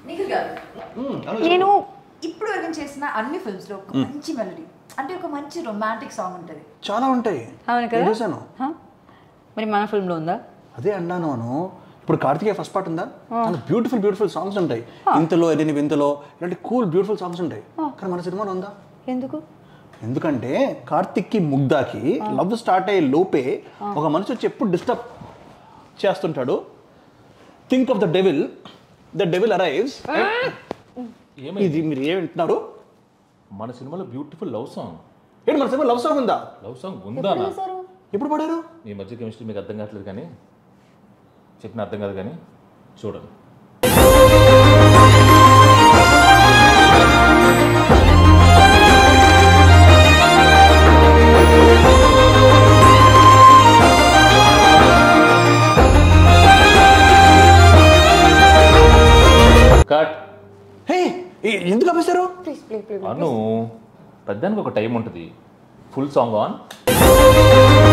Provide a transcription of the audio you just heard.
నిఖిల్ గారు నేను ఇప్పుడు వరకు చేసిన అన్ని ఫిల్మ్స్ లో ఒక మంచి మెలడీ అంటే ఒక మంచి రొమాంటిక్ సాంగ్ ఉంటుంది చాలా ఉంటాయి అవును కదా నేను చూశాను హ? మరి మన ఫిల్మ్లో ఉందా అదే అన్నాను అను ఇప్పుడు కార్తికేయ ఫస్ట్ పార్ట్ ఉందా చాలా బ్యూటిఫుల్ బ్యూటిఫుల్ సాంగ్స్ ఉంటాయి ఇంతలో ఎదిని వింతలో ఇలాంటి కూల్ బ్యూటిఫుల్ సాంగ్స్ ఉంటాయి కానీ మన సినిమాలో ఉందా ఎందుకు ఎందుకంటే కార్తిక్కి ముగ్ధాకి లవ్ స్టార్ట్ అయ్యే లోపే ఒక మనిషి వచ్చి ఎప్పుడు డిస్టర్బ్ చేస్తుంటాడు think of the devil the devil arrives ఏమైంది ఇది మీరు ఏం వింటున్నారు మన సినిమాలో బ్యూటిఫుల్ లవ్ సాంగ్ ఏంటి మన సినిమా లవ్ సాంగ్ ఉందా లవ్ సాంగ్ ఉందా నా? ఎప్పుడు పడారు మీ మధ్య కెమిస్ట్రీ మీకు అర్థం కావట్లేదు కానీ చెప్పిన అర్థం కాదు కానీ చూడండి కట్ హే ఏ- ఎందుకు ఆపేశారు ప్లీజ్ ప్లీజ్ ప్లీజ్ అను పెద్దానికి ఒక టైం ఉంటుంది ఫుల్ సాంగ్ ఆన్